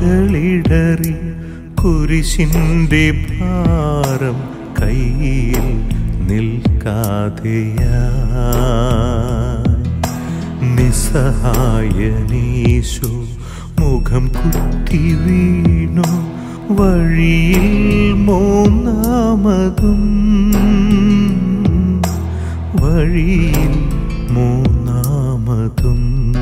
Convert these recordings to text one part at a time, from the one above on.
കാലുകളിടറി കുരിശിന്റെ ഭാരം കയ്യിൽ നിൽക്കാതെയാ നിസ്സഹായനീശോ മുഖം കുത്തി വീണു വഴിയിൽ മൂന്നാമതും വഴിയിൽ മൂന്നാമതും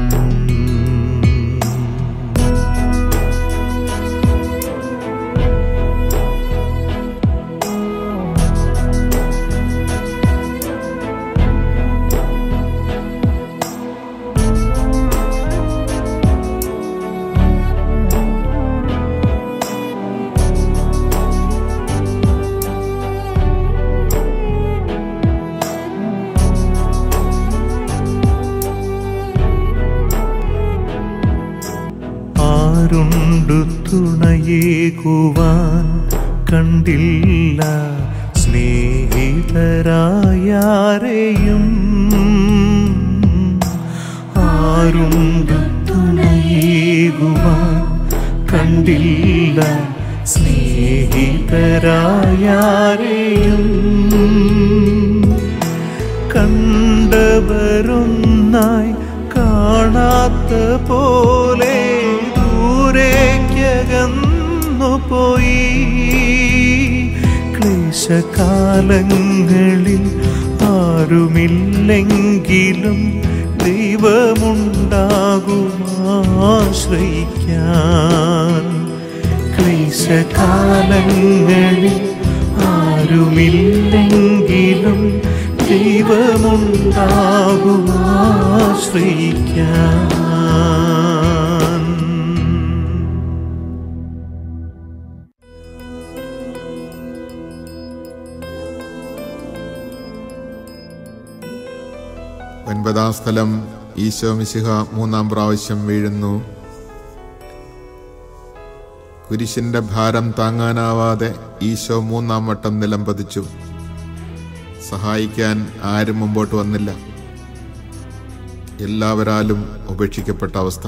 ആരുണ്ടു തുണയേകുവാൻ കണ്ടില്ല സ്നേഹിതരായാരെയും ആരുണ്ടു തുണയേകുവാൻ കണ്ടില്ല സ്നേഹിതരായാരെയും കണ്ടവരൊന്നായി കാണാത്ത പോലെ ദൂരേക്കകന്നു പോയി ക്ലേശകാലങ്ങളിൽ ആരുമില്ലെങ്കിലും ദൈവമുണ്ടാകുമാശ്രയിക്കാൻ ക്ലേശകാലങ്ങളിൽ ആരുമില്ലെങ്കിലും ദൈവമുണ്ടാകുമാശ്രയിക്കാൻ ഒൻപതാം സ്ഥലം ഈശോ മിശിഹ മൂന്നാം പ്രാവശ്യം വീഴുന്നു കുരിശിന്റെ ഭാരം താങ്ങാനാവാതെ ഈശോ മൂന്നാം വട്ടം നിലം പതിച്ചു സഹായിക്കാൻ ആരും മുമ്പോട്ട് വന്നില്ല എല്ലാവരാലും ഉപേക്ഷിക്കപ്പെട്ട അവസ്ഥ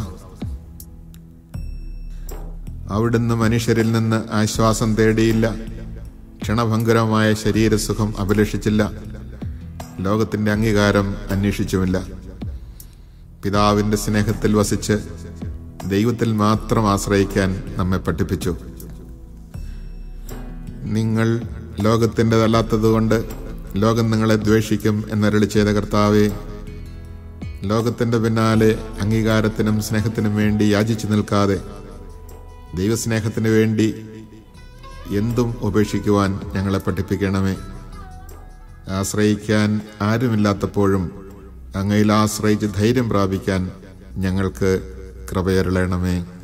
അവിടുന്ന് മനുഷ്യരിൽ നിന്ന് ആശ്വാസം തേടിയില്ല ക്ഷണഭങ്കുരമായ ശരീരസുഖം അഭിലഷിച്ചില്ല ലോകത്തിന്റെ അംഗീകാരം അന്വേഷിച്ചുമില്ല പിതാവിന്റെ സ്നേഹത്തിൽ വസിച്ച് ദൈവത്തിൽ മാത്രം ആശ്രയിക്കാൻ നമ്മെ പഠിപ്പിച്ചു നിങ്ങൾ ലോകത്തിൻ്റെതല്ലാത്തതുകൊണ്ട് ലോകം നിങ്ങളെ ദ്വേഷിക്കും എന്നരളി ചെയ്ത കർത്താവെ ലോകത്തിന്റെ പിന്നാലെ അംഗീകാരത്തിനും സ്നേഹത്തിനും വേണ്ടി യാചിച്ചു നിൽക്കാതെ ദൈവസ്നേഹത്തിന് വേണ്ടി എന്തും ഉപേക്ഷിക്കുവാൻ ഞങ്ങളെ പഠിപ്പിക്കണമേ ആശ്രയിക്കാൻ ആരുമില്ലാത്തപ്പോഴും അങ്ങയിൽ ആശ്രയിച്ച് ധൈര്യം പ്രാപിക്കാൻ ഞങ്ങൾക്ക് കൃപയരുളണമേ